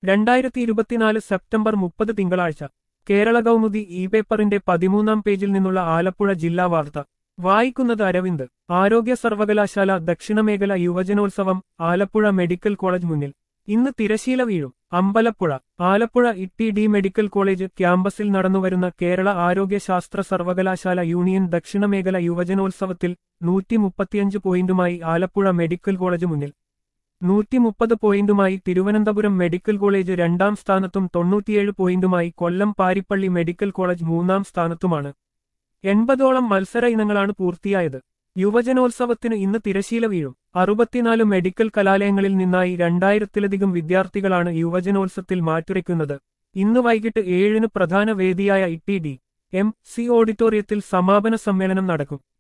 രണ്ടായിരത്തി ഇരുപത്തിനാല് സെപ്റ്റംബർ മുപ്പത് തിങ്കളാഴ്ച കേരള കൗമുദി ഇ പേപ്പറിന്റെ പതിമൂന്നാം പേജിൽ നിന്നുള്ള ആലപ്പുഴ ജില്ലാ വാർത്ത വായിക്കുന്നത് അരവിന്ദ് ആരോഗ്യ സർവകലാശാല ദക്ഷിണമേഖല യുവജനോത്സവം ആലപ്പുഴ മെഡിക്കൽ കോളേജ് മുന്നിൽ ഇന്ന് തിരശീല വീഴും Ambalappuzha Alappuzha T D medical college ക്യാമ്പസിൽ നടന്നുവരുന്ന കേരള ആരോഗ്യശാസ്ത്ര സർവകലാശാല യൂണിയൻ ദക്ഷിണമേഖല യുവജനോത്സവത്തിൽ നൂറ്റി മുപ്പത്തിയഞ്ച് പോയിന്റുമായി ആലപ്പുഴ മെഡിക്കൽ കോളേജ് മുന്നിൽ നൂറ്റി മുപ്പത് പോയിന്റുമായി തിരുവനന്തപുരം മെഡിക്കൽ കോളേജ് രണ്ടാം സ്ഥാനത്തും തൊണ്ണൂറ്റിയേഴ് പോയിന്റുമായി കൊല്ലം പാരിപ്പള്ളി മെഡിക്കൽ കോളേജ് മൂന്നാം സ്ഥാനത്തുമാണ് എൺപതോളം മത്സര ഇനങ്ങളാണ് പൂർത്തിയായത് യുവജനോത്സവത്തിന് ഇന്ന് തിരശീല വീഴും അറുപത്തിനാല് മെഡിക്കൽ കലാലയങ്ങളിൽ നിന്നായി രണ്ടായിരത്തിലധികം വിദ്യാർത്ഥികളാണ് യുവജനോത്സവത്തിൽ മാറ്റുരയ്ക്കുന്നത് ഇന്ന് വൈകിട്ട് ഏഴിന് പ്രധാന വേദിയായ E T D M C ഓഡിറ്റോറിയത്തിൽ സമാപന സമ്മേളനം നടക്കും